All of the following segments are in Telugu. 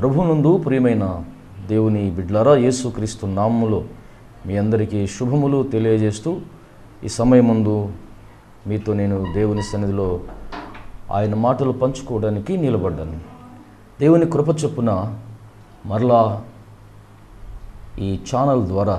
ప్రభునందు ప్రియమైన దేవుని బిడ్లరా యేసుక్రీస్తు నామములో మీ అందరికీ శుభములు తెలియజేస్తూ ఈ సమయమందు మీతో నేను దేవుని సన్నిధిలో ఆయన మాటలు పంచుకోవడానికి నిలబడ్డాను దేవుని కృప చొప్పున మరలా ఈ ఛానల్ ద్వారా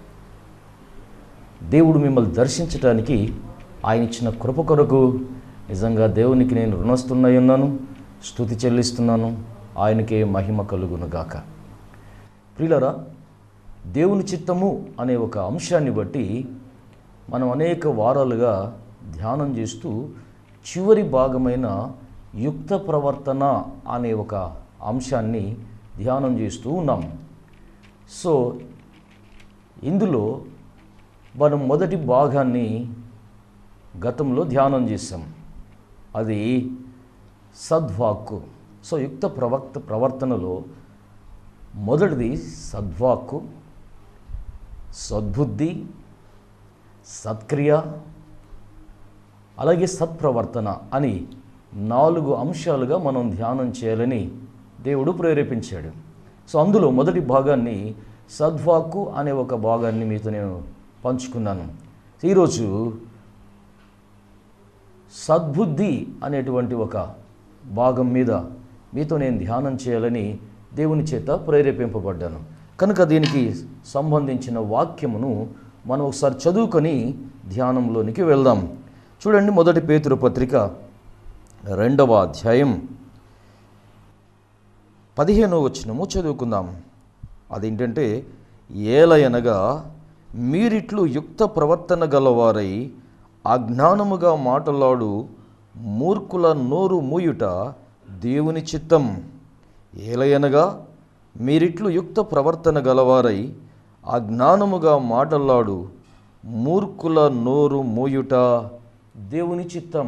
దేవుడు మిమ్మల్ని దర్శించటానికి ఆయన ఇచ్చిన కృప కొరకు నిజంగా దేవునికి నేను రుణస్తున్నై ఉన్నాను స్థుతి చెల్లిస్తున్నాను ఆయనకే మహిమ కలుగునుగాక ప్రియులరా దేవుని చిత్తము అనే ఒక అంశాన్ని బట్టి మనం అనేక వారాలుగా ధ్యానం చేస్తూ చివరి భాగమైన యుక్త ప్రవర్తన అనే ఒక అంశాన్ని ధ్యానం చేస్తూ ఉన్నాం సో ఇందులో మనం మొదటి భాగాన్ని గతంలో ధ్యానం చేసాం అది సద్వాక్కు సో యుక్త ప్రవక్త ప్రవర్తనలో మొదటిది సద్వాక్కు సద్బుద్ధి సత్క్రియ అలాగే సత్ప్రవర్తన అని నాలుగు అంశాలుగా మనం ధ్యానం చేయాలని దేవుడు ప్రేరేపించాడు సో అందులో మొదటి భాగాన్ని సద్వాక్కు అనే ఒక భాగాన్ని మీతో నేను పంచుకున్నాను ఈరోజు సద్బుద్ధి అనేటువంటి ఒక భాగం మీద మీతో నేను ధ్యానం చేయాలని దేవుని చేత ప్రేరేపింపబడ్డాను కనుక దీనికి సంబంధించిన వాక్యమును మనం ఒకసారి చదువుకొని ధ్యానంలోనికి వెళ్దాం చూడండి మొదటి పేతురు పత్రిక రెండవ అధ్యాయం పదిహేనో వచనము చదువుకుందాం అదేంటంటే ఏలయనగా మీరిట్లు యుక్త ప్రవర్తన గలవారై అజ్ఞానముగా మాటలాడు మూర్ఖుల నోరు మూయుట దేవుని చిత్తం ఏలయనగా మీరిట్లు యుక్త ప్రవర్తన గలవారై అజ్ఞానముగా మాటలాడు మూర్ఖుల నోరు మూయుట దేవుని చిత్తం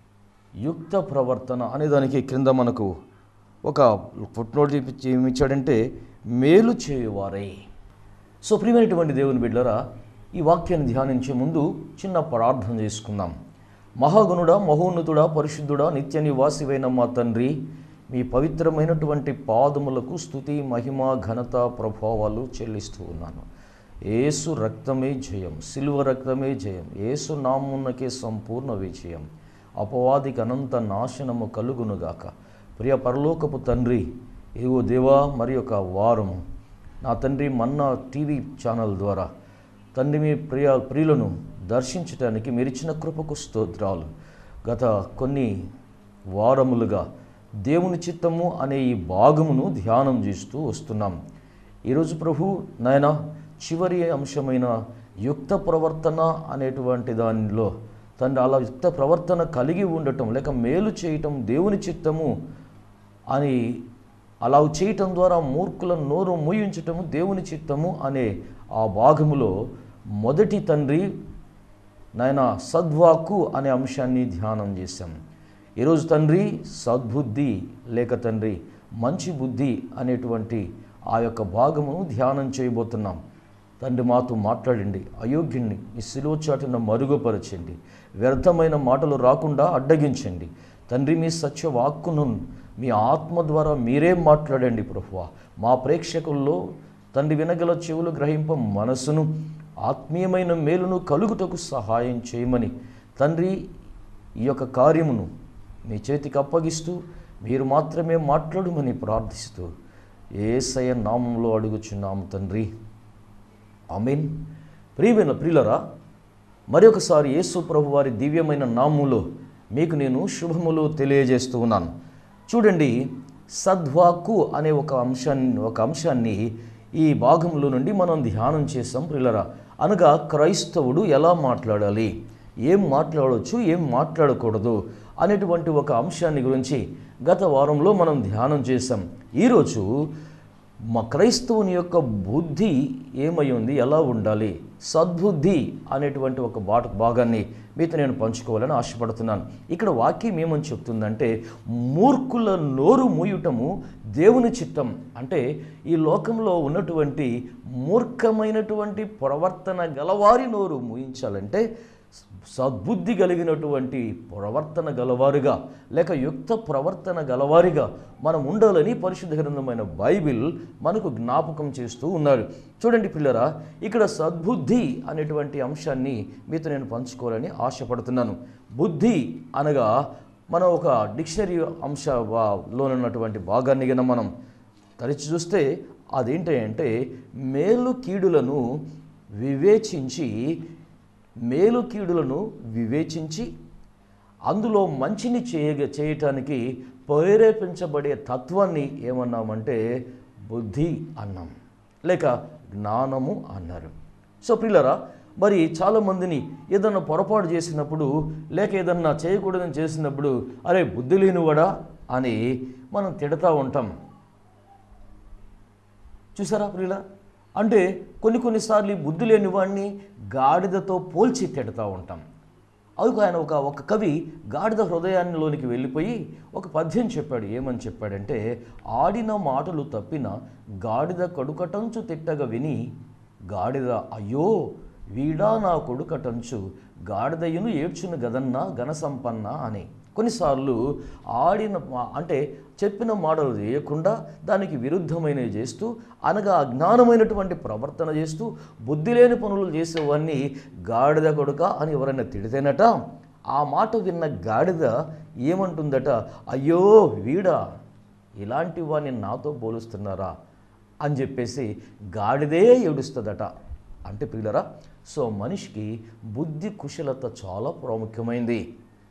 యుక్త ప్రవర్తన అనేదానికి క్రింద మనకు ఒక ఫుట్నోట్ ఏమిచ్చాడంటే మేలు చేయువారే సో ప్రియమైనటువంటి దేవుని బిడ్డరా ఈ వాక్యాన్ని ధ్యానించే ముందు చిన్న ప్రార్థన చేసుకుందాం మహాగుణుడా మహోన్నతుడా పరిశుద్ధుడా నిత్య నివాసివైన మా తండ్రి మీ పవిత్రమైనటువంటి పాదములకు స్థుతి మహిమ ఘనత ప్రభావాలు చెల్లిస్తూ ఉన్నాను ఏసు రక్తమే జయం సిలువ రక్తమే జయం ఏసు నామున్నకే సంపూర్ణ విజయం అపవాదికి అనంత నాశనము కలుగునుగాక ప్రియ పరలోకపు తండ్రి ఇదిగో దేవా మరి ఒక వారము నా తండ్రి మన్నా టీవీ ఛానల్ ద్వారా తండ్రి మీ ప్రియ ప్రియులను దర్శించడానికి మీరిచ్చిన కృపకు స్తోత్రాలు గత కొన్ని వారములుగా దేవుని చిత్తము అనే ఈ భాగమును ధ్యానం చేస్తూ వస్తున్నాం ఈరోజు ప్రభు నాయన చివరి అంశమైన యుక్త ప్రవర్తన అనేటువంటి దానిలో తండ్రి అలా యుక్త ప్రవర్తన కలిగి ఉండటం లేక మేలు చేయటం దేవుని చిత్తము అని అలా చేయటం ద్వారా మూర్ఖుల నోరు మూయించటము దేవుని చిత్తము అనే ఆ భాగములో మొదటి తండ్రి నాయన సద్వాకు అనే అంశాన్ని ధ్యానం చేశాం ఈరోజు తండ్రి సద్బుద్ధి లేక తండ్రి మంచి బుద్ధి అనేటువంటి ఆ యొక్క భాగమును ధ్యానం చేయబోతున్నాం తండ్రి మాతో మాట్లాడండి అయోగ్యుణ్ణి మీ సిలువ చాటున మరుగుపరచండి వ్యర్థమైన మాటలు రాకుండా అడ్డగించండి తండ్రి మీ సత్య వాక్కును మీ ఆత్మ ద్వారా మీరే మాట్లాడండి ప్రభువా మా ప్రేక్షకుల్లో తండ్రి వినగల చెవులు గ్రహింప మనసును ఆత్మీయమైన మేలును కలుగుటకు సహాయం చేయమని తండ్రి ఈ యొక్క కార్యమును మీ చేతికి అప్పగిస్తూ మీరు మాత్రమే మాట్లాడమని ప్రార్థిస్తూ ఏసయ నామంలో అడుగుచున్నాము తండ్రి ఆమెన్ ప్రియమైన ప్రియులరా మరి ఒకసారి యేసు ప్రభు వారి దివ్యమైన నామంలో మీకు నేను శుభములు తెలియజేస్తూ ఉన్నాను చూడండి సద్వాకు అనే ఒక అంశాన్ని ఒక అంశాన్ని ఈ భాగంలో నుండి మనం ధ్యానం చేసాం ప్రియులరా అనగా క్రైస్తవుడు ఎలా మాట్లాడాలి ఏం మాట్లాడవచ్చు ఏం మాట్లాడకూడదు అనేటువంటి ఒక అంశాన్ని గురించి గత వారంలో మనం ధ్యానం చేసాం ఈరోజు మా క్రైస్తవుని యొక్క బుద్ధి ఏమై ఉంది ఎలా ఉండాలి సద్బుద్ధి అనేటువంటి ఒక బాట భాగాన్ని మీతో నేను పంచుకోవాలని ఆశపడుతున్నాను ఇక్కడ వాక్యం ఏమని చెప్తుందంటే మూర్ఖుల నోరు మూయటము దేవుని చిత్తం అంటే ఈ లోకంలో ఉన్నటువంటి మూర్ఖమైనటువంటి ప్రవర్తన గలవారి నోరు మూయించాలంటే సద్బుద్ధి కలిగినటువంటి ప్రవర్తన గలవారుగా లేక యుక్త ప్రవర్తన గలవారిగా మనం ఉండాలని పరిశుద్ధ గ్రంథమైన బైబిల్ మనకు జ్ఞాపకం చేస్తూ ఉన్నారు చూడండి పిల్లరా ఇక్కడ సద్బుద్ధి అనేటువంటి అంశాన్ని మీతో నేను పంచుకోవాలని ఆశపడుతున్నాను బుద్ధి అనగా మనం ఒక డిక్షనరీ అంశ వా- లోనున్నటువంటి భాగాన్ని గన మనం తరచి చూస్తే అదేంటి అంటే మేలు కీడులను వివేచించి మేలు కీడులను వివేచించి అందులో మంచిని చేయగ చేయటానికి ప్రేరేపించబడే తత్వాన్ని ఏమన్నామంటే బుద్ధి అన్నాం లేక జ్ఞానము అన్నారు సో పిల్లరా మరి చాలామందిని ఏదన్నా పొరపాటు చేసినప్పుడు లేక ఏదన్నా చేయకూడదని చేసినప్పుడు అరే బుద్ధి లేనివాడా అని మనం తిడతా ఉంటాం చూసారా ప్రియుల అంటే కొన్ని కొన్నిసార్లు ఈ బుద్ధి లేని వాడిని గాడిదతో పోల్చి తిడతా ఉంటాం అందుకు ఆయన ఒక ఒక కవి గాడిద హృదయాన్నిలోనికి వెళ్ళిపోయి ఒక పద్యం చెప్పాడు ఏమని చెప్పాడంటే ఆడిన మాటలు తప్పిన గాడిద కడుకటంచు తిట్టగా విని గాడిద అయ్యో వీడా నా కొడుకటంచు గాడిదయ్యను ఏడ్చును గదన్నా ఘన సంపన్న అని కొన్నిసార్లు ఆడిన మా- అంటే చెప్పిన మాటలు చేయకుండా దానికి విరుద్ధమైనవి చేస్తూ అనగా అజ్ఞానమైనటువంటి ప్రవర్తన చేస్తూ బుద్ధి లేని పనులు చేసేవాడిని గాడిద కొడుక అని ఎవరైనా తిడితేనట ఆ మాట విన్న గాడిద ఏమంటుందట అయ్యో వీడా ఇలాంటి వాడిని నాతో పోలుస్తున్నారా అని చెప్పేసి గాడిదే ఏడుస్తుందట అంటే పిల్లరా సో మనిషికి బుద్ధి కుశలత చాలా ప్రాముఖ్యమైంది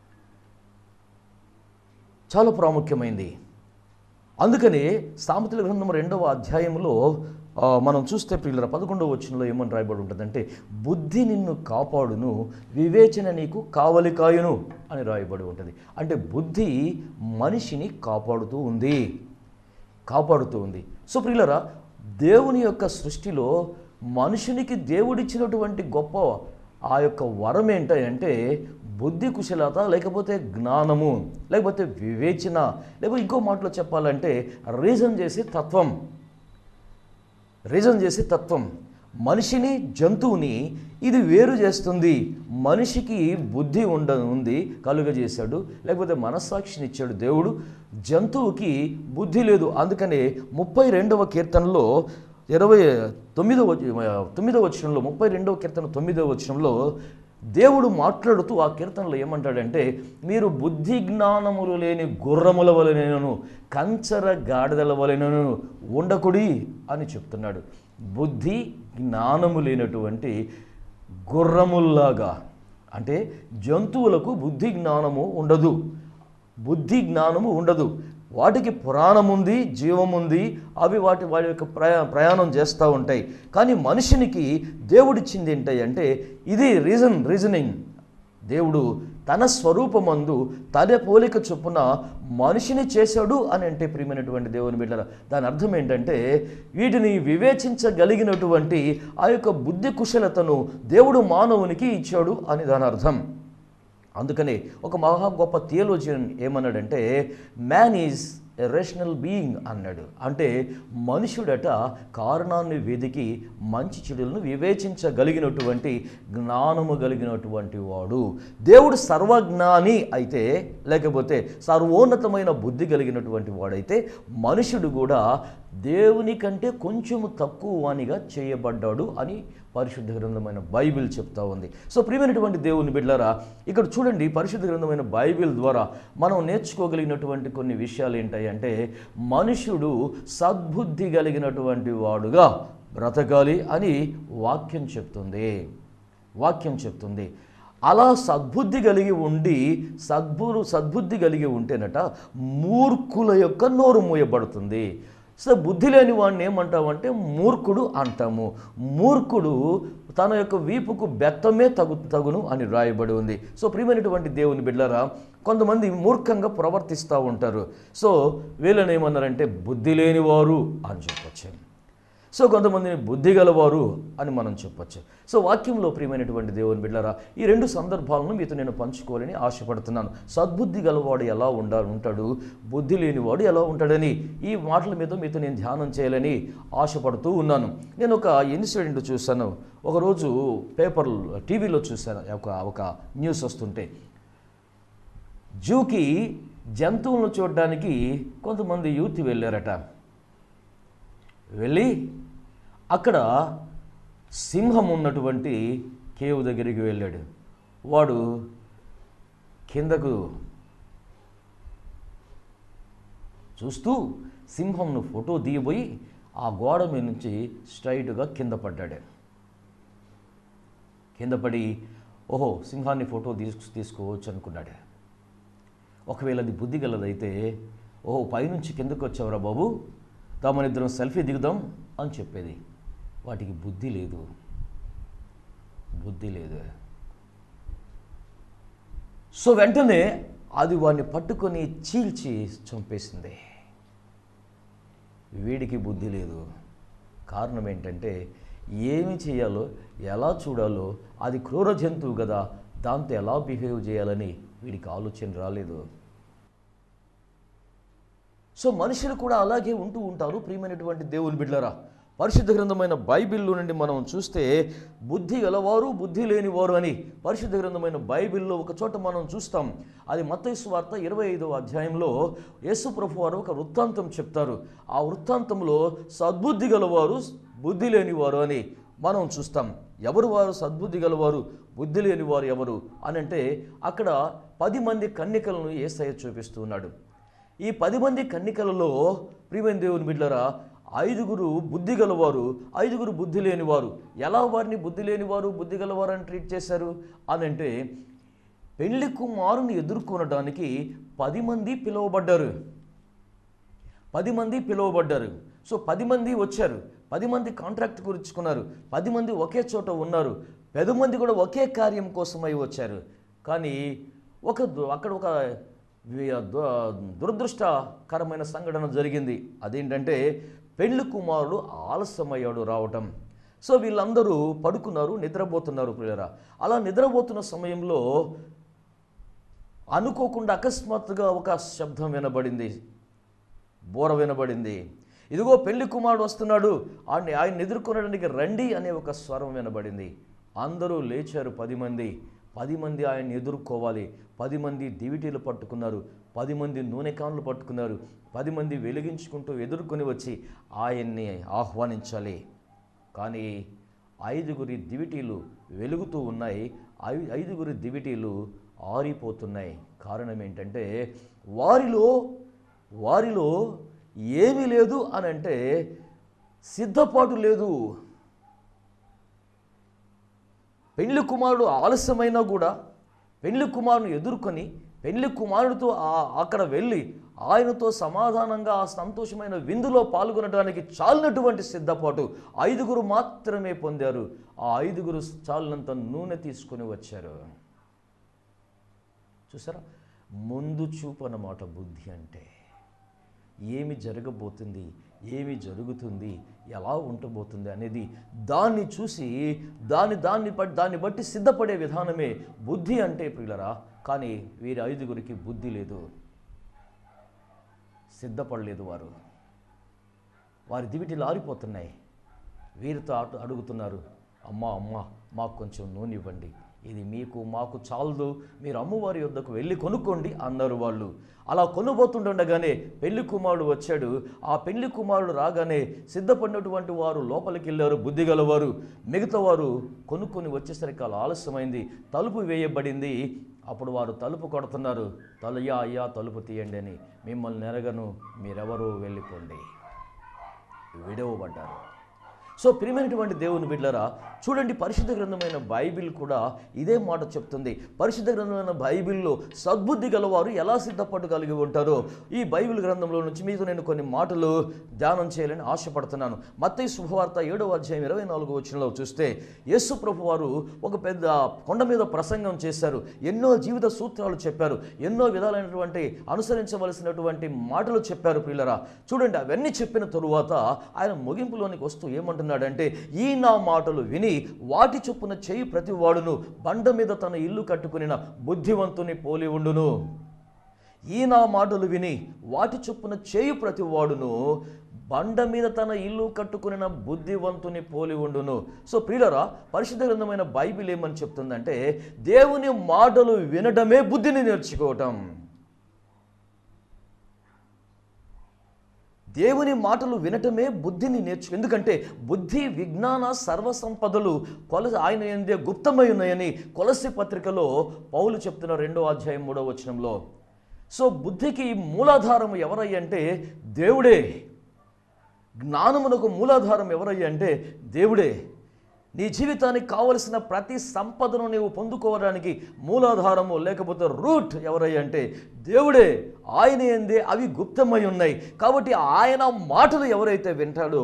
చాలా ప్రాముఖ్యమైంది అందుకని సామెతల గ్రంథం రెండవ అధ్యాయంలో ఆ, మనం చూస్తే పిల్లల పదకొండవ వచనంలో ఏమని రాయబడి ఉంటుందంటే బుద్ధి నిన్ను కాపాడును వివేచన నీకు కావలి కాయును అని రాయబడి ఉంటుంది అంటే బుద్ధి మనిషిని కాపాడుతూ ఉంది కాపాడుతూ ఉంది సో ప్రియులరా దేవుని యొక్క సృష్టిలో మనుషునికి దేవుడిచ్చినటువంటి గొప్ప ఆ యొక్క వరం ఏంటంటే బుద్ధి కుశలత లేకపోతే జ్ఞానము లేకపోతే వివేచన లేకపోతే ఇంకో మాటలో చెప్పాలంటే రీజన్ చేసే తత్వం రీజన్ చేసే తత్వం మనిషిని జంతువుని ఇది వేరు చేస్తుంది మనిషికి బుద్ధి ఉండ ఉంది కలుగజేశాడు లేకపోతే మనస్సాక్షిని ఇచ్చాడు దేవుడు జంతువుకి బుద్ధి లేదు అందుకనే ముప్పై రెండవ కీర్తనలో ఇరవై తొమ్మిదవ తొమ్మిదవ వచనంలో ముప్పై రెండవ కీర్తన తొమ్మిదవ వచనంలో దేవుడు మాట్లాడుతూ ఆ కీర్తనలో ఏమంటాడంటే మీరు బుద్ధి జ్ఞానములు లేని గుర్రముల వలెనను కంచర గాడిదల వలెనను ఉండకుడి అని చెప్తున్నాడు బుద్ధి జ్ఞానము లేనటువంటి గుర్రముల్లాగా అంటే జంతువులకు బుద్ధి జ్ఞానము ఉండదు బుద్ధి జ్ఞానము ఉండదు వాటికి పురాణం ఉంది జీవం ఉంది అవి వాటి వాటి యొక్క ప్రయా ప్రయాణం చేస్తూ ఉంటాయి కానీ మనిషినికి దేవుడిచ్చింది ఏంటి అంటే ఇది రీజన్ రీజనింగ్ దేవుడు తన స్వరూపమందు తన పోలిక చొప్పున మనిషిని చేశాడు అని అంటే ప్రియమైనటువంటి దేవుని బిడ్డల దాని అర్థం ఏంటంటే వీటిని వివేచించగలిగినటువంటి ఆ యొక్క బుద్ధి కుశలతను దేవుడు మానవునికి ఇచ్చాడు అని దాని అర్థం అందుకని ఒక మహా గొప్ప థియోలోజియన్ ఏమన్నాడంటే man is a rational being అన్నాడు అంటే మనుషుడట కారణాన్ని వెదికి మంచి చెడులను వివేచించగలిగినటువంటి జ్ఞానము కలిగినటువంటి వాడు దేవుడు సర్వజ్ఞాని అయితే లేకపోతే సర్వోన్నతమైన బుద్ధి కలిగినటువంటి వాడైతే మనుషుడు కూడా దేవుని కంటే కొంచెము తక్కువ వానిగా చేయబడ్డాడు అని పరిశుద్ధ గ్రంథమైన బైబిల్ చెప్తా ఉంది సో ప్రియమైనటువంటి దేవుని బిడ్డలారా ఇక్కడ చూడండి పరిశుద్ధ గ్రంథమైన బైబిల్ ద్వారా మనం నేర్చుకోగలిగినటువంటి కొన్ని విషయాలు ఏంటంటే మనుషుడు సద్బుద్ధి కలిగినటువంటి వాడుగా బ్రతకాలి అని వాక్యం చెప్తుంది వాక్యం చెప్తుంది అలా సద్బుద్ధి కలిగి ఉండి సద్బురు సద్బుద్ధి కలిగి ఉంటేనట మూర్ఖుల యొక్క నోరు మూయబడుతుంది సో బుద్ధి లేని వాడిని ఏమంటామంటే మూర్ఖుడు అంటాము మూర్ఖుడు తన యొక్క వీపుకు బెత్తమే తగు తగును అని రాయబడి ఉంది సో ప్రియమైనటువంటి దేవుని బిడ్డలారా కొంతమంది మూర్ఖంగా ప్రవర్తిస్తూ ఉంటారు సో వీళ్ళని ఏమన్నారంటే బుద్ధి లేనివారు అని చెప్పొచ్చు సో కొంతమందిని బుద్ధి గలవారు అని మనం చెప్పొచ్చు సో వాక్యంలో ప్రియమైనటువంటి దేవుని బిడ్డరా ఈ రెండు సందర్భాలను మీతో నేను పంచుకోవాలని ఆశపడుతున్నాను సద్బుద్ధి గలవాడు ఎలా ఉండా ఉంటాడు బుద్ధి లేనివాడు ఎలా ఉంటాడని ఈ మాటల మీద మీతో నేను ధ్యానం చేయాలని ఆశపడుతూ ఉన్నాను నేను ఒక ఇన్సిడెంట్ చూశాను ఒకరోజు పేపర్ టీవీలో చూశాను ఒక ఒక న్యూస్ వస్తుంటే జూకి జంతువులను చూడడానికి కొంతమంది యూత్ వెళ్ళారట వెళ్ళి అక్కడ సింహం ఉన్నటువంటి కేవు దగ్గరికి వెళ్ళాడు వాడు కిందకు చూస్తూ సింహంను ఫోటో తీయబోయి ఆ గోడ మీద నుంచి స్ట్రైట్గా కింద పడ్డాడు కింద పడి ఓహో సింహాన్ని ఫోటో తీసుకు తీసుకోవచ్చు అనుకున్నాడు ఒకవేళ అది బుద్ధి గలదైతే ఓహో పైనుంచి కిందకు వచ్చావురా బాబు తామనిద్దరం సెల్ఫీ దిగుదాం అని చెప్పేది వాటికి బుద్ధి లేదు బుద్ధి లేదు సో వెంటనే అది వాడిని పట్టుకొని చీల్చి చంపేసింది వీడికి బుద్ధి లేదు కారణం ఏంటంటే ఏమి చేయాలో ఎలా చూడాలో అది క్రూర జంతువు కదా దాంతో ఎలా బిహేవ్ చేయాలని వీడికి ఆలోచన రాలేదు సో మనుషులు కూడా అలాగే ఉంటూ ఉంటారు ప్రియమైనటువంటి దేవుని బిడ్డలరా పరిశుద్ధ గ్రంథమైన బైబిల్లో నుండి మనం చూస్తే బుద్ధి గలవారు బుద్ధి లేనివారు అని పరిశుద్ధ గ్రంథమైన బైబిల్లో ఒక చోట మనం చూస్తాం అది మత్తయి వార్త ఇరవై ఐదవ అధ్యాయంలో యేసు ప్రభు వారు ఒక వృత్తాంతం చెప్తారు ఆ వృత్తాంతంలో సద్బుద్ధి గలవారు బుద్ధి లేనివారు అని మనం చూస్తాం ఎవరు వారు సద్బుద్ధి గలవారు బుద్ధి లేనివారు ఎవరు అని అంటే అక్కడ పది మంది కన్నికలను ఏసయ్య చూపిస్తూ ఉన్నాడు ఈ పది మంది కన్నికలలో ప్రియమైన దేవుని బిడ్డరా ఐదుగురు బుద్ధి గలవారు ఐదుగురు బుద్ధి లేనివారు ఎలా వారిని బుద్ధి లేనివారు బుద్ధి గలవారు అని ట్రీట్ చేశారు అని అంటే పెళ్లి కుమారుని ఎదుర్కొనడానికి పది మంది పిలువబడ్డారు పది మంది పిలువబడ్డారు సో పది మంది వచ్చారు పది మంది కాంట్రాక్ట్ గురించుకున్నారు పది మంది ఒకే చోట ఉన్నారు పది మంది కూడా ఒకే కార్యం కోసమై వచ్చారు కానీ ఒక దు- అక్కడ ఒక వి- దు- దురదృష్టకరమైన సంఘటన జరిగింది అదేంటంటే పెళ్లి కుమారుడు ఆలస్యమయ్యాడు రావటం సో వీళ్ళందరూ పడుకున్నారు నిద్రపోతున్నారు ప్రియరా అలా నిద్రపోతున్న సమయంలో అనుకోకుండా అకస్మాత్తుగా ఒక శబ్దం వినబడింది బోర వినబడింది ఇదిగో పెళ్లి కుమారుడు వస్తున్నాడు ఆయన ఆయన ఎదుర్కొనడానికి రండి అనే ఒక స్వరం వినబడింది అందరూ లేచారు పది మంది పది మంది ఆయన్ని ఎదుర్కోవాలి పది మంది దివిటీలు పట్టుకున్నారు పది మంది నూనె కాన్లు పట్టుకున్నారు పది మంది వెలిగించుకుంటూ ఎదుర్కొని వచ్చి ఆయన్ని ఆహ్వానించాలి కానీ ఐదుగురి దివిటీలు వెలుగుతూ ఉన్నాయి ఐ- ఐదుగురి దివిటీలు ఆరిపోతున్నాయి కారణం ఏంటంటే వారిలో వారిలో ఏమీ లేదు అని అంటే సిద్ధపాటు లేదు పెళ్లి కుమారుడు ఆలస్యమైనా కూడా పెళ్లి కుమారుని ఎదుర్కొని పెళ్లి కుమారుడితో ఆ- అక్కడ వెళ్ళి ఆయనతో సమాధానంగా ఆ సంతోషమైన విందులో పాల్గొనడానికి చాలినటువంటి సిద్ధపాటు ఐదుగురు మాత్రమే పొందారు ఆ ఐదుగురు చాలినంత నూనె తీసుకొని వచ్చారు చూసారా ముందు చూపు అన్నమాట బుద్ధి అంటే ఏమి జరగబోతుంది ఏమి జరుగుతుంది ఎలా ఉండబోతుంది అనేది దాన్ని చూసి దాన్ని దాన్ని బట్టి దాన్ని బట్టి సిద్ధపడే విధానమే బుద్ధి అంటే ప్రియులరా కానీ వీరి ఐదుగురికి బుద్ధి లేదు సిద్ధపడలేదు వారు వారి దివిటీలు ఆరిపోతున్నాయి వీరితో అటు అడుగుతున్నారు అమ్మా అమ్మా మాకు కొంచెం నూనె ఇవ్వండి ఇది మీకు మాకు చాలదు మీరు అమ్మవారి యొద్దకు వెళ్ళి కొనుక్కోండి అన్నారు వాళ్ళు అలా కొనుబోతుండగానే పెళ్లి కుమారుడు వచ్చాడు ఆ పెళ్లి కుమారుడు రాగానే సిద్ధపడినటువంటి వారు లోపలికి వెళ్ళారు బుద్ధి గలవారు మిగతా వారు కొనుక్కొని వచ్చేసరికి అలా ఆలస్యమైంది తలుపు వేయబడింది అప్పుడు వారు తలుపు కొడుతున్నారు తలయ్యా అయ్యా తలుపు తీయండి అని మిమ్మల్ని నెరగను మీరెవరూ వెళ్ళిపోండి విడవబడ్డారు సో ప్రియమైనటువంటి దేవుని బిడ్డరా చూడండి పరిశుద్ధ గ్రంథమైన బైబిల్ కూడా ఇదే మాట చెప్తుంది పరిశుద్ధ గ్రంథమైన బైబిల్లో సద్బుద్ధి గలవారు ఎలా సిద్ధపడగలిగి ఉంటారో ఈ బైబిల్ గ్రంథంలో నుంచి మీతో నేను కొన్ని మాటలు ధ్యానం చేయాలని ఆశపడుతున్నాను మత్తయి శుభవార్త ఏడవ అధ్యాయం ఇరవై నాలుగు వచనంలో చూస్తే యేసు ప్రభు వారు ఒక పెద్ద కొండ మీద ప్రసంగం చేశారు ఎన్నో జీవిత సూత్రాలు చెప్పారు ఎన్నో విధాలైనటువంటి అనుసరించవలసినటువంటి మాటలు చెప్పారు పిల్లరా చూడండి అవన్నీ చెప్పిన తరువాత ఆయన ముగింపులోనికి వస్తూ ఏమంటున్నాడంటే ఈ నా మాటలు విని వాటి చొప్పున చేయి ప్రతి వాడును బండ మీద తన ఇల్లు కట్టుకునిన బుద్ధివంతుని పోలి ఉండును ఈ నా మాటలు విని వాటి చొప్పున చేయు ప్రతి వాడును బండ మీద తన ఇల్లు కట్టుకునిన బుద్ధివంతుని పోలి ఉండును సో ప్రియులరా పరిశుద్ధ గ్రంథమైన బైబిల్ ఏమని చెప్తుందంటే దేవుని మాటలు వినడమే బుద్ధిని నేర్చుకోవటం దేవుని మాటలు వినటమే బుద్ధిని నేర్చు ఎందుకంటే బుద్ధి విజ్ఞాన సర్వసంపదలు కొలసి ఆయన ఎందే గుప్తమై ఉన్నాయని కొలసి పత్రికలో పౌలు చెప్తున్న రెండో అధ్యాయం మూడో వచనంలో సో బుద్ధికి మూలాధారం ఎవరయ్య అంటే దేవుడే జ్ఞానమునకు మూలాధారం ఎవరయ్య అంటే దేవుడే నీ జీవితానికి కావలసిన ప్రతి సంపదను నీవు పొందుకోవడానికి మూలాధారము లేకపోతే రూట్ ఎవరయ్య అంటే దేవుడే ఆయన ఏందే అవి గుప్తమై ఉన్నాయి కాబట్టి ఆయన మాటలు ఎవరైతే వింటాడో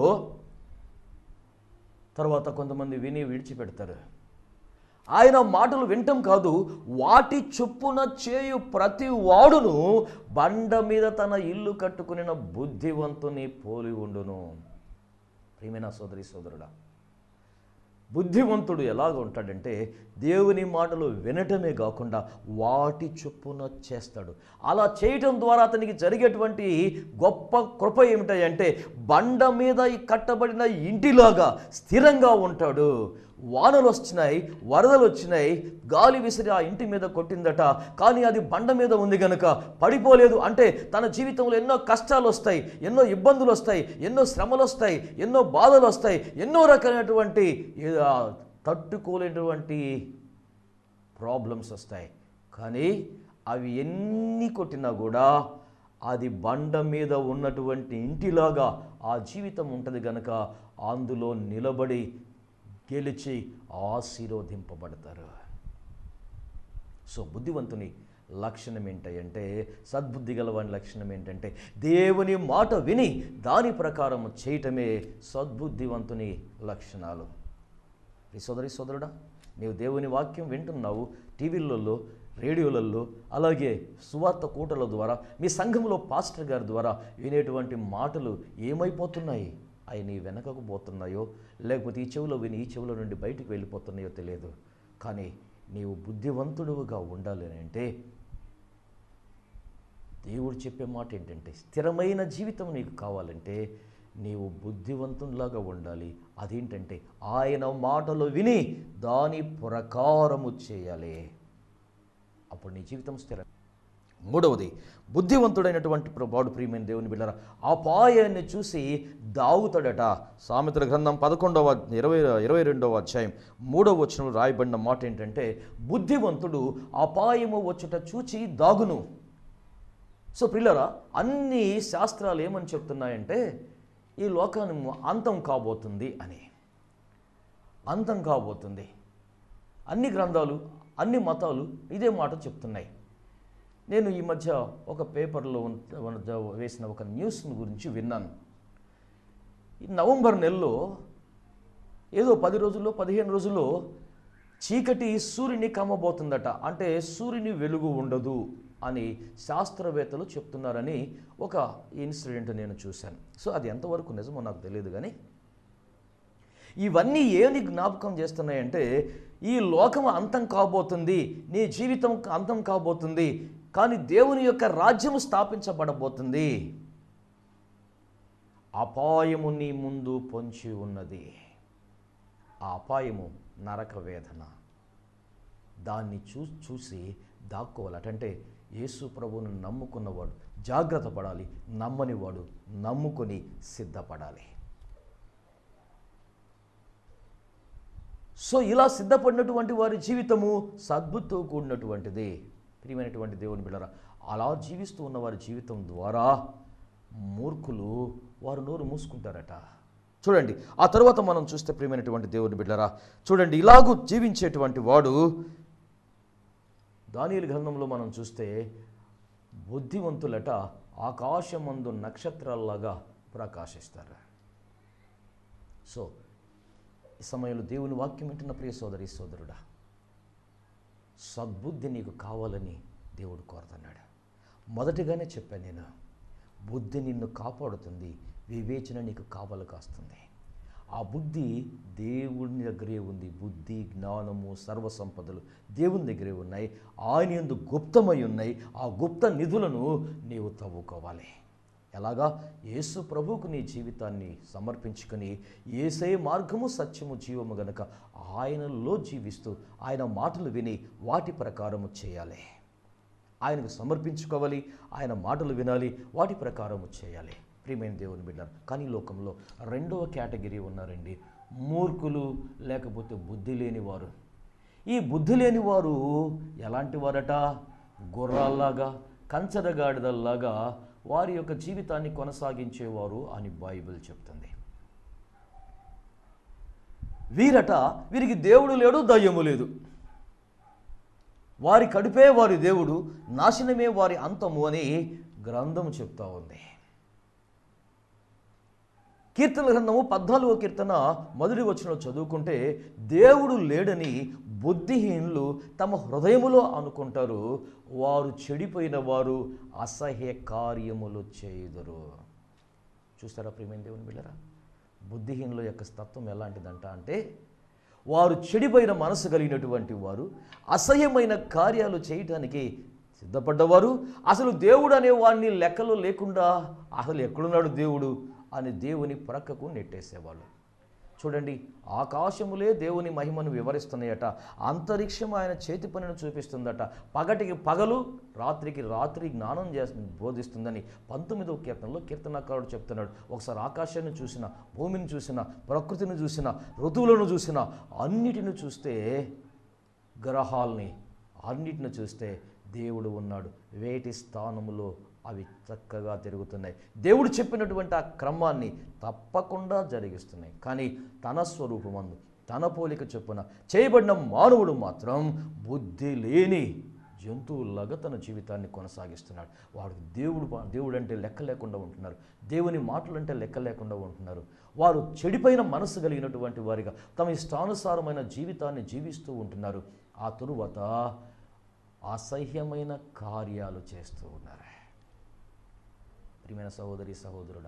తర్వాత కొంతమంది విని విడిచిపెడతారు ఆయన మాటలు వింటం కాదు వాటి చొప్పున చేయు ప్రతి వాడును బండ మీద తన ఇల్లు కట్టుకునిన బుద్ధివంతుని పోలి ఉండును ప్రియమైన సోదరి సోదరుడా బుద్ధివంతుడు ఎలాగ ఉంటాడంటే దేవుని మాటలు వినటమే కాకుండా వాటి చొప్పున చేస్తాడు అలా చేయటం ద్వారా అతనికి జరిగేటువంటి గొప్ప కృప ఏమిటంటే బండ మీద ఈ కట్టబడిన ఇంటిలాగా స్థిరంగా ఉంటాడు వానలు వచ్చినాయి వరదలు వచ్చినాయి గాలి విసిరి ఆ ఇంటి మీద కొట్టిందట కానీ అది బండ మీద ఉంది గనుక పడిపోలేదు అంటే తన జీవితంలో ఎన్నో కష్టాలు వస్తాయి ఎన్నో ఇబ్బందులు వస్తాయి ఎన్నో శ్రమలు వస్తాయి ఎన్నో బాధలు వస్తాయి ఎన్నో రకమైనటువంటి ఆ, తట్టుకోలేనటువంటి ప్రాబ్లమ్స్ వస్తాయి కానీ అవి ఎన్ని కొట్టినా కూడా అది బండ మీద ఉన్నటువంటి ఇంటిలాగా ఆ జీవితం ఉంటుంది గనక అందులో నిలబడి గెలిచి ఆశీర్వదింపబడతారు సో బుద్ధివంతుని లక్షణం ఏంటంటే సద్బుద్ధి గలవాని లక్షణం ఏంటంటే దేవుని మాట విని దాని ప్రకారం చేయటమే సద్బుద్ధివంతుని లక్షణాలు ఈ సోదరి సోదరుడా నీవు దేవుని వాక్యం వింటున్నావు టీవీలలో రేడియోలలో అలాగే సువార్త కూటల ద్వారా మీ సంఘంలో పాస్టర్ గారి ద్వారా వినేటువంటి మాటలు ఏమైపోతున్నాయి అవి నీ వెనకకు పోతున్నాయో లేకపోతే ఈ చెవిలో విని ఈ చెవిలో నుండి బయటకు వెళ్ళిపోతున్నాయో తెలియదు కానీ నీవు బుద్ధివంతుడుగా ఉండాలి అని అంటే దేవుడు చెప్పే మాట ఏంటంటే స్థిరమైన జీవితం నీకు కావాలంటే నీవు బుద్ధివంతునిలాగా ఉండాలి అదేంటంటే ఆయన మాటలు విని దాని ప్రకారము చేయాలి అప్పుడు నీ జీవితం స్థిరం మూడవది బుద్ధివంతుడైనటువంటి వాడు ప్రియమైన దేవుని బిళ్ళరా అపాయాన్ని చూసి దాగుతాడట సామెతల గ్రంథం పదకొండవ ఇరవై ఇరవై రెండవ అధ్యాయం మూడవ వచనం రాయబడిన మాట ఏంటంటే బుద్ధివంతుడు అపాయము వచ్చుట చూచి దాగును సో పిల్లరా అన్ని శాస్త్రాలు ఏమని చెప్తున్నాయంటే ఈ లోకాన్ని అంతం కాబోతుంది అని అంతం కాబోతుంది అన్ని గ్రంథాలు అన్ని మతాలు ఇదే మాట చెప్తున్నాయి నేను ఈ మధ్య ఒక పేపర్లో ఉన్న- ఉన్న- వేసిన ఒక న్యూస్ గురించి విన్నాను ఈ నవంబర్ నెలలో ఏదో పది రోజుల్లో పదిహేను రోజుల్లో చీకటి సూర్యుని కమ్మబోతుందట అంటే సూర్యుని వెలుగు ఉండదు అని శాస్త్రవేత్తలు చెప్తున్నారని ఒక ఇన్సిడెంట్ నేను చూశాను సో అది ఎంతవరకు నిజమో నాకు తెలియదు కానీ ఇవన్నీ ఏమి జ్ఞాపకం చేస్తున్నాయంటే ఈ లోకం అంతం కాబోతుంది నీ జీవితం అంతం కాబోతుంది కానీ దేవుని యొక్క రాజ్యము స్థాపించబడబోతుంది అపాయము నీ ముందు పొంచి ఉన్నది ఆ అపాయము నరక వేదన దాన్ని చూ చూసి దాక్కోవాలి అంటే యేసు ప్రభువును నమ్ముకున్నవాడు జాగ్రత్త పడాలి నమ్మనివాడు నమ్ముకొని సిద్ధపడాలి సో ఇలా సిద్ధపడినటువంటి వారి జీవితము సద్బుద్ధితో కూడినటువంటిది ప్రియమైనటువంటి దేవుని బిళ్ళరా అలా జీవిస్తూ ఉన్న వారి జీవితం ద్వారా మూర్ఖులు వారు నోరు మూసుకుంటారట చూడండి ఆ తర్వాత మనం చూస్తే ప్రియమైనటువంటి దేవుని బిడ్డరా చూడండి ఇలాగూ జీవించేటువంటి వాడు దానియలు గ్రంథంలో మనం చూస్తే బుద్ధివంతులట ఆకాశమందు నక్షత్రాల్లాగా ప్రకాశిస్తారు సో ఈ సమయంలో దేవుని వాక్యం వింటున్న ప్రియ సోదరి సోదరుడా సద్బుద్ధి నీకు కావాలని దేవుడు కోరుతున్నాడు మొదటిగానే చెప్పాను నేను బుద్ధి నిన్ను కాపాడుతుంది వివేచన నీకు కావలు కాస్తుంది ఆ బుద్ధి దేవుని దగ్గరే ఉంది బుద్ధి జ్ఞానము సర్వసంపదలు దేవుని దగ్గరే ఉన్నాయి ఆయన ఎందు గుప్తమై ఉన్నాయి ఆ గుప్త నిధులను నీవు తవ్వుకోవాలి ఎలాగా యేసు ప్రభువుకు నీ జీవితాన్ని సమర్పించుకొని ఏసే మార్గము సత్యము జీవము గనక ఆయనలో జీవిస్తూ ఆయన మాటలు విని వాటి ప్రకారము చేయాలి ఆయనకు సమర్పించుకోవాలి ఆయన మాటలు వినాలి వాటి ప్రకారము చేయాలి ప్రియమైన దేవుని బిడ్డారు కానీ ఈ లోకంలో రెండవ కేటగిరీ ఉన్నారండి మూర్ఖులు లేకపోతే బుద్ధి లేనివారు ఈ బుద్ధి లేనివారు ఎలాంటి వారట గుర్రాల్లాగా కంచరగాడిదల్లాగా వారి యొక్క జీవితాన్ని కొనసాగించేవారు అని బైబిల్ చెప్తుంది వీరట వీరికి దేవుడు లేడు దయ్యము లేదు వారి కడుపే వారి దేవుడు నాశనమే వారి అంతము అని గ్రంథము చెప్తా ఉంది కీర్తన గ్రంథము పద్నాలుగో కీర్తన మొదటి వచనంలో చదువుకుంటే దేవుడు లేడని బుద్ధిహీనులు తమ హృదయములో అనుకుంటారు వారు చెడిపోయిన వారు అసహ్య కార్యములు చేయుదురు చూస్తారా ప్రియమైన దేవుని బిళ్ళరా బుద్ధిహీనుల యొక్క తత్వం ఎలాంటిదంట అంటే వారు చెడిపోయిన మనసు కలిగినటువంటి వారు అసహ్యమైన కార్యాలు చేయటానికి సిద్ధపడ్డవారు అసలు దేవుడు అనే వాడిని లెక్కలో లేకుండా అసలు ఎక్కడున్నాడు దేవుడు అని దేవుని ప్రక్కకు నెట్టేసేవాళ్ళు చూడండి ఆకాశములే దేవుని మహిమను వివరిస్తున్నాయట అంతరిక్షం ఆయన చేతి పనిని చూపిస్తుందట పగటికి పగలు రాత్రికి రాత్రి జ్ఞానం చేస్తుంది బోధిస్తుందని పంతొమ్మిదవ కీర్తనలో కీర్తనకారుడు చెప్తున్నాడు ఒకసారి ఆకాశాన్ని చూసిన భూమిని చూసిన ప్రకృతిని చూసిన ఋతువులను చూసిన అన్నిటిని చూస్తే గ్రహాల్ని అన్నిటిని చూస్తే దేవుడు ఉన్నాడు వేటి స్థానములో అవి చక్కగా తిరుగుతున్నాయి దేవుడు చెప్పినటువంటి ఆ క్రమాన్ని తప్పకుండా జరిగిస్తున్నాయి కానీ తన స్వరూపమందు తన పోలిక చొప్పున చేయబడిన మానవుడు మాత్రం బుద్ధి లేని జంతువులాగా తన జీవితాన్ని కొనసాగిస్తున్నాడు వాడు దేవుడు దేవుడు అంటే లెక్క లేకుండా ఉంటున్నారు దేవుని మాటలు అంటే లెక్క లేకుండా ఉంటున్నారు వారు చెడిపోయిన మనసు కలిగినటువంటి వారిగా తమ ఇష్టానుసారమైన జీవితాన్ని జీవిస్తూ ఉంటున్నారు ఆ తరువాత అసహ్యమైన కార్యాలు చేస్తూ ఉన్నారు ప్రియమైన సహోదరి సహోదరుడా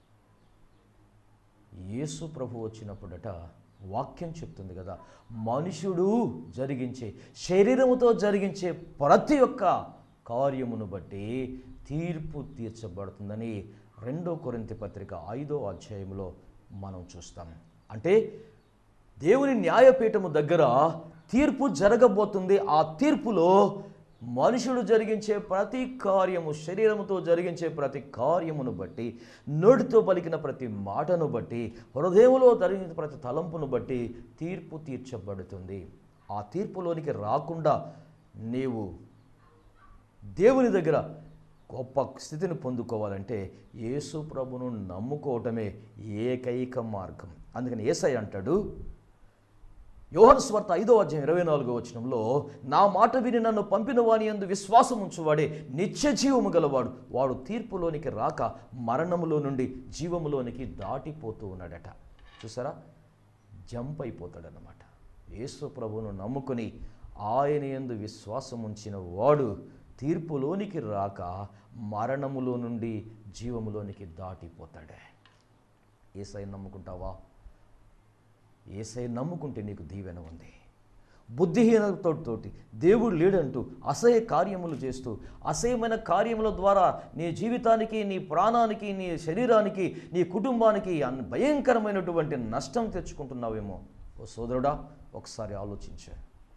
యేసు ప్రభు వచ్చినప్పుడట వాక్యం చెప్తుంది కదా మనుషుడు జరిగించే శరీరముతో జరిగించే ప్రతి ఒక్క కార్యమును బట్టి తీర్పు తీర్చబడుతుందని రెండో కొరింతి పత్రిక ఐదో అధ్యాయంలో మనం చూస్తాం అంటే దేవుని న్యాయపీఠము దగ్గర తీర్పు జరగబోతుంది ఆ తీర్పులో మనుషుడు జరిగించే ప్రతి కార్యము శరీరముతో జరిగించే ప్రతి కార్యమును బట్టి నోటితో పలికిన ప్రతి మాటను బట్టి హృదయములో జరిగిన ప్రతి తలంపును బట్టి తీర్పు తీర్చబడుతుంది ఆ తీర్పులోనికి రాకుండా నీవు దేవుని దగ్గర గొప్ప స్థితిని పొందుకోవాలంటే యేసు ప్రభును నమ్ముకోవటమే ఏకైక మార్గం అందుకని ఏసై అంటాడు యోహన్ స్వార్త ఐదో అధ్యాయం ఇరవై నాలుగో వచనంలో నా మాట విని నన్ను పంపిన వాని యందు విశ్వాసం ఉంచువాడే నిత్య జీవము గలవాడు వాడు తీర్పులోనికి రాక మరణములో నుండి జీవములోనికి దాటిపోతూ ఉన్నాడట చూసారా జంప్ అయిపోతాడనమాట యేసు ప్రభువును నమ్ముకుని ఆయన యందు విశ్వాసం ఉంచిన వాడు తీర్పులోనికి రాక మరణములో నుండి జీవములోనికి దాటిపోతాడే ఏసై నమ్ముకుంటావా ఏసై నమ్ముకుంటే నీకు దీవెన ఉంది బుద్ధిహీనతోటి దేవుడు లేడంటూ అసహ్య కార్యములు చేస్తూ అసహ్యమైన కార్యముల ద్వారా నీ జీవితానికి నీ ప్రాణానికి నీ శరీరానికి నీ కుటుంబానికి అన్ భయంకరమైనటువంటి నష్టం తెచ్చుకుంటున్నావేమో ఓ సోదరుడా ఒకసారి ఆలోచించే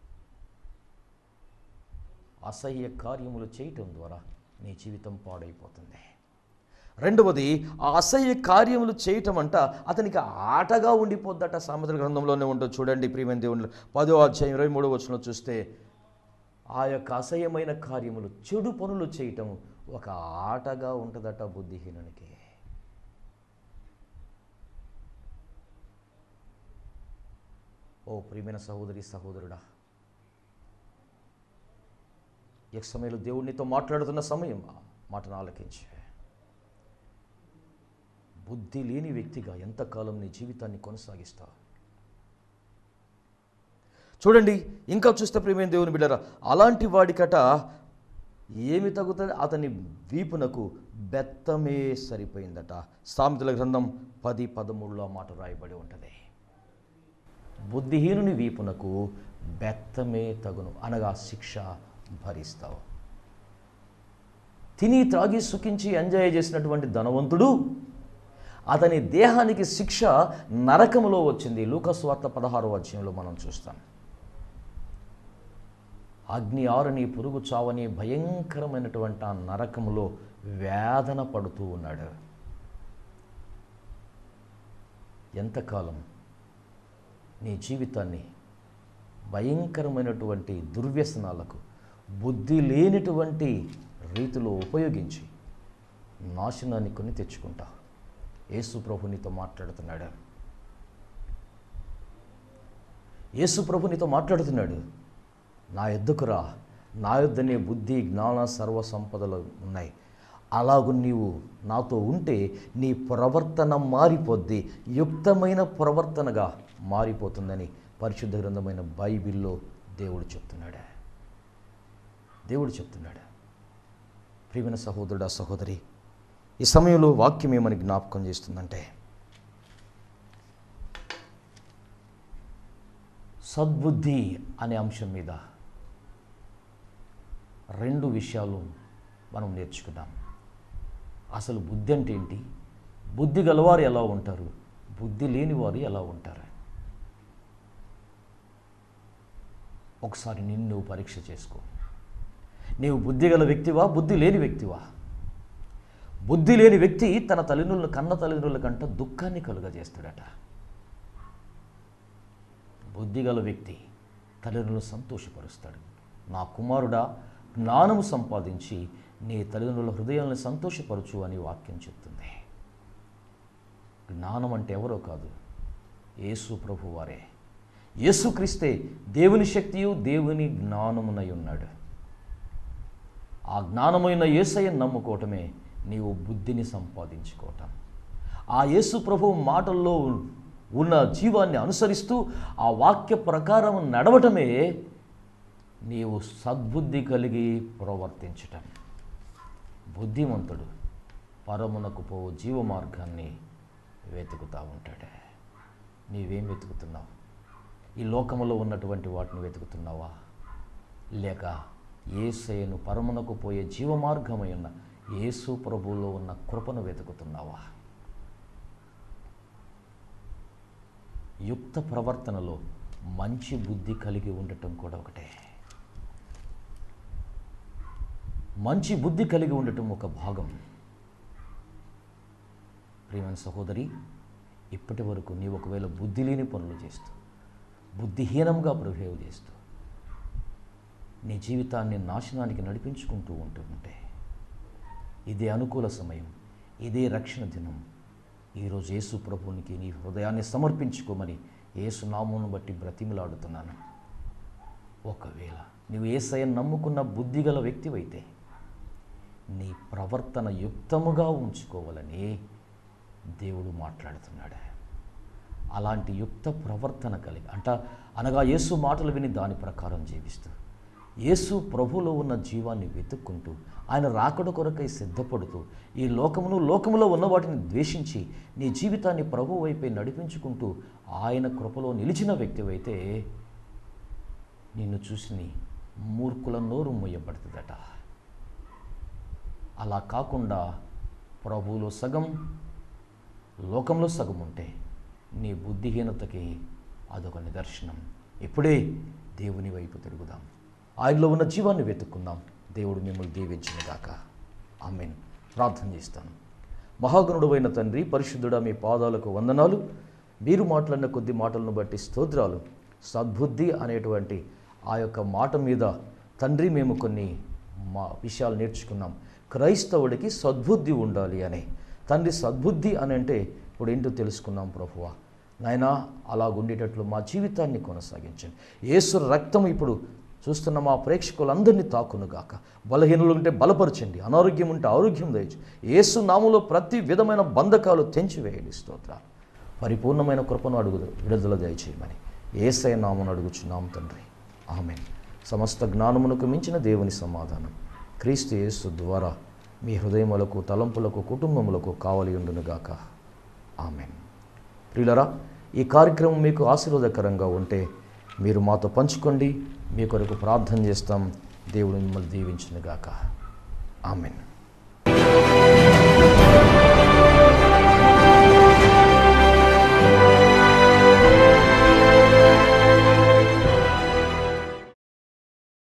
అసహ్య కార్యములు చేయటం ద్వారా నీ జీవితం పాడైపోతుంది రెండవది ఆ అసహ్య కార్యములు చేయటం అంట అతనికి ఆటగా ఉండిపోద్దట సామెతల గ్రంథంలోనే ఉంటుంది చూడండి ప్రియమైన దేవుని పదో అధ్యాయం ఇరవై మూడో వచ్చిన చూస్తే ఆ యొక్క అసహ్యమైన కార్యములు చెడు పనులు చేయటం ఒక ఆటగా ఉంటుందట బుద్ధిహీనునికి ఓ ప్రియమైన సహోదరి సహోదరుడా ఈ సమయంలో దేవుడినితో మాట్లాడుతున్న సమయం ఆ మాటను ఆలకించే బుద్ధి లేని వ్యక్తిగా ఎంతకాలం నీ జీవితాన్ని కొనసాగిస్తావు చూడండి ఇంకా చూస్తే ప్రేమైన దేవుని బిడ్డరా అలాంటి వాడికట ఏమి తగ్గుతుంది అతని వీపునకు బెత్తమే సరిపోయిందట సామెతల గ్రంథం పది పదమూడులో మాట రాయబడి ఉంటుంది బుద్ధిహీనుని వీపునకు బెత్తమే తగును అనగా శిక్ష భరిస్తావు తిని త్రాగి సుఖించి ఎంజాయ్ చేసినటువంటి ధనవంతుడు అతని దేహానికి శిక్ష నరకములో వచ్చింది లూకస్వార్త పదహారో అధ్యాయంలో మనం చూస్తాం అగ్ని ఆరని పురుగు చావని భయంకరమైనటువంటి ఆ నరకములో వేదన పడుతూ ఉన్నాడు ఎంతకాలం నీ జీవితాన్ని భయంకరమైనటువంటి దుర్వ్యసనాలకు బుద్ధి లేనటువంటి రీతిలో ఉపయోగించి నాశనాన్ని కొని తెచ్చుకుంటా యేసు ప్రభు నీతో మాట్లాడుతున్నాడు యేసు ప్రభు నీతో మాట్లాడుతున్నాడు నా ఎద్దుకురా నా యొద్దనే బుద్ధి జ్ఞాన సర్వ సంపదలు ఉన్నాయి అలాగు నీవు నాతో ఉంటే నీ ప్రవర్తన మారిపోద్ది యుక్తమైన ప్రవర్తనగా మారిపోతుందని పరిశుద్ధ గ్రంథమైన బైబిల్లో దేవుడు చెప్తున్నాడు దేవుడు చెప్తున్నాడు ప్రియమైన సహోదరుడా సహోదరి ఈ సమయంలో వాక్యం ఏమని జ్ఞాపకం చేస్తుందంటే సద్బుద్ధి అనే అంశం మీద రెండు విషయాలు మనం నేర్చుకున్నాం అసలు బుద్ధి అంటే ఏంటి బుద్ధి గలవారు ఎలా ఉంటారు బుద్ధి లేని వారు ఎలా ఉంటారు ఒకసారి నిన్ను పరీక్ష చేసుకో నీవు బుద్ధి గల వ్యక్తివా బుద్ధి లేని వ్యక్తివా బుద్ధి లేని వ్యక్తి తన తల్లిదండ్రులను కన్న తల్లిదండ్రుల కంట దుఃఖాన్ని కలుగజేస్తాడట బుద్ధిగల వ్యక్తి తల్లిదండ్రులను సంతోషపరుస్తాడు నా కుమారుడా జ్ఞానము సంపాదించి నీ తల్లిదండ్రుల హృదయాలను సంతోషపరచు అని వాక్యం చెప్తుంది జ్ఞానం అంటే ఎవరో కాదు యేసు ప్రభు వారే యేసుక్రీస్తే దేవుని శక్తియు దేవుని జ్ఞానమునై ఉన్నాడు ఆ జ్ఞానమైన యేసయ్య నమ్ముకోవటమే నీవు బుద్ధిని సంపాదించుకోవటం ఆ యేసు ప్రభు మాటల్లో ఉన్న జీవాన్ని అనుసరిస్తూ ఆ వాక్య ప్రకారం నడవటమే నీవు సద్బుద్ధి కలిగి ప్రవర్తించటం బుద్ధిమంతుడు పరమునకు పోవు జీవ మార్గాన్ని వెతుకుతూ ఉంటాడు నీవేం వెతుకుతున్నావు ఈ లోకములో ఉన్నటువంటి వాటిని వెతుకుతున్నావా లేక ఏసయ్యను పరమునకు పోయే జీవ మార్గమై ఉన్న యేసు ప్రభువులో ఉన్న కృపను వెతుకుతున్నావా యుక్త ప్రవర్తనలో మంచి బుద్ధి కలిగి ఉండటం కూడా ఒకటే మంచి బుద్ధి కలిగి ఉండటం ఒక భాగం ప్రియమైన సహోదరి ఇప్పటి వరకు నీవు ఒకవేళ బుద్ధి లేని పనులు చేస్తూ బుద్ధిహీనంగా బిహేవ్ చేస్తూ నీ జీవితాన్ని నాశనానికి నడిపించుకుంటూ ఉంటూ ఉంటే ఇదే అనుకూల సమయం ఇదే రక్షణ దినం ఈరోజు యేసు ప్రభువునికి నీ హృదయాన్ని సమర్పించుకోమని యేసు నామమును బట్టి బ్రతిమలాడుతున్నాను ఒకవేళ నువ్వు ఏసయ్యను నమ్ముకున్న బుద్ధిగల వ్యక్తివైతే నీ ప్రవర్తన యుక్తముగా ఉంచుకోవాలని దేవుడు మాట్లాడుతున్నాడు అలాంటి యుక్త ప్రవర్తన కలిగి అంట అనగా యేసు మాటలు విని దాని ప్రకారం జీవిస్తూ యేసు ప్రభులో ఉన్న జీవాన్ని వెతుక్కుంటూ ఆయన రాకడ కొరకై సిద్ధపడుతూ ఈ లోకమును లోకములో ఉన్న వాటిని ద్వేషించి నీ జీవితాన్ని ప్రభు వైపే నడిపించుకుంటూ ఆయన కృపలో నిలిచిన వ్యక్తివైతే నిన్ను చూసి మూర్ఖుల నోరు మొయ్యబడుతుందట అలా కాకుండా ప్రభువులో సగం లోకంలో సగం ఉంటే నీ బుద్ధిహీనతకి అదొక నిదర్శనం ఇప్పుడే దేవుని వైపు తిరుగుదాం ఆయనలో ఉన్న జీవాన్ని వెతుక్కుందాం దేవుడు మిమ్మల్ని దీవించిన గాక ఆమెన్ ప్రార్థన చేస్తాను మహాగణుడైన తండ్రి పరిశుద్ధుడా మీ పాదాలకు వందనాలు మీరు మాట్లాడిన కొద్ది మాటలను బట్టి స్తోత్రాలు సద్బుద్ధి అనేటువంటి ఆ యొక్క మాట మీద తండ్రి మేము కొన్ని మా విషయాలు నేర్చుకున్నాం క్రైస్తవుడికి సద్బుద్ధి ఉండాలి అని తండ్రి సద్బుద్ధి అని అంటే ఇప్పుడు ఏంటో తెలుసుకున్నాం ప్రభువా నాయనా అలాగుండేటట్లు మా జీవితాన్ని కొనసాగించండి యేసు రక్తం ఇప్పుడు చూస్తున్న మా ప్రేక్షకులందరినీ తాకునుగాక బలహీనులు ఉంటే బలపరచండి అనారోగ్యం ఉంటే ఆరోగ్యం దయచు యేసు నామంలో ప్రతి విధమైన బంధకాలు తెంచివేయండి స్తోత్రాలు పరిపూర్ణమైన కృపను అడుగుదు విడుదల దయచేయమని ఏసై నామను అడుగుచున్నాం తండ్రి ఆమె సమస్త జ్ఞానమునకు మించిన దేవుని సమాధానం క్రీస్తు యేసు ద్వారా మీ హృదయములకు తలంపులకు కుటుంబములకు కావలి ఉండునుగాక ఆమెన్ ప్రియులరా ఈ కార్యక్రమం మీకు ఆశీర్వాదకరంగా ఉంటే మీరు మాతో పంచుకోండి మీ కొరకు ప్రార్థన చేస్తాం దేవుడు మిమ్మల్ని దీవించునుగాక ఆమెన్